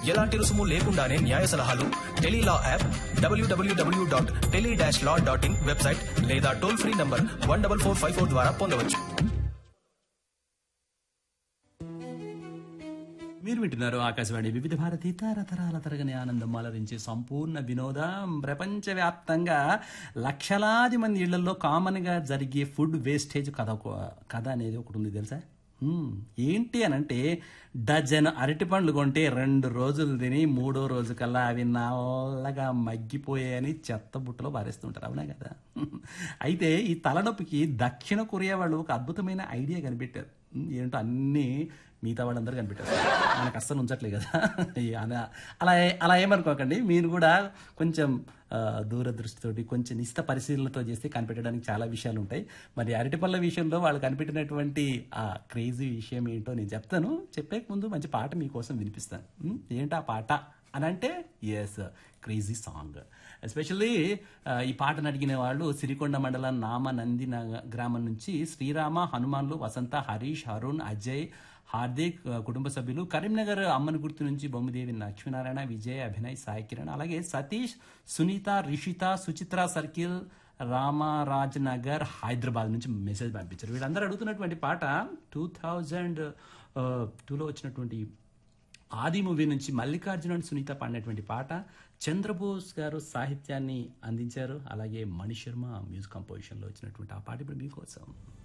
ఎలాంటి రుసుము లేకుండానే న్యాయ సలహాలు Tele Law app W W W dot tele dash law dot in website లేదా toll free number one double four five four ద్వారా పొందవచ్చు మీరు వింటున్నారు ఆకాశవాణి వివిధ భారతి తరతరాల తరగని ఆనందం అలరించే సంపూర్ణ వినోదం ప్రపంచవ్యాప్తంగా లక్షలాది మంది ఇళ్లలో కామన్ గా జరిగే ఫుడ్ వేస్టేజ్ కథ ఒక- కథ అనేది ఒకటి ఉంది తెలుసా హ్మ్, ఏంటి అని అంటే డజన్ అరటి పండ్లు కొంటే రెండు రోజులు తిని మూడో రోజు కల్లా అవి నల్లగా మగ్గిపోయాయని చెత్త బుట్టలో పారేస్తుంటారు అవునా కదా అయితే ఈ తలనొప్పికి దక్షిణ కొరియా వాళ్ళు ఒక అద్భుతమైన ఐడియా కనిపెట్టారు హ్మ్, ఏంటో అన్నీ మిగతా వాళ్ళందరూ కనిపెట్టారు మనకు అస్సలు ఉంచట్లే కదా ఈ అలా అలా అలా ఏమనుకోకండి మీరు కూడా కొంచెం ఆ, దూరదృష్టితోటి కొంచెం నిస్త పరిశీలనతో చేస్తే కనిపెట్టడానికి చాలా విషయాలు ఉంటాయి మరి అరటిపళ్ళ విషయంలో వాళ్ళు కనిపెట్టినటువంటి ఆ క్రేజీ విషయం ఏంటో నేను చెప్తాను చెప్పే ముందు మంచి పాట మీకోసం వినిపిస్తాను ఉమ్, ఏంటా పాట అని అంటే ఎస్ క్రేజీ సాంగ్ ఎస్పెషల్లీ ఈ పాటను అడిగిన వాళ్ళు సిరికొండ మండలం నామ నంది నగ- గ్రామం నుంచి శ్రీరామ హనుమాన్లు వసంత హరీష్ అరుణ్ అజయ్ హార్దిక్ ఆ, కుటుంబ సభ్యులు కరీంనగర్ అమ్మని గుర్తు నుంచి బొమ్మిదేవి లక్ష్మీనారాయణ విజయ్ అభినయ్ సాయి కిరణ్ అలాగే సతీష్ సునీత రిషిత సుచిత్ర సర్కిల్ రామరాజ్ నగర్ హైదరాబాద్ నుంచి మెసేజ్ పంపించారు వీళ్ళందరూ అడుగుతున్నటువంటి పాట టూ థౌజండ్ టూలో వచ్చినటువంటి ఆది మూవీ నుంచి మల్లికార్జున అండ్ సునీత పాడినటువంటి పాట చంద్రబోస్ గారు సాహిత్యాన్ని అందించారు అలాగే మణిశర్మ మ్యూజిక్ కంపోజిషన్లో వచ్చినటువంటి ఆ పాట ఇప్పుడు మీకోసం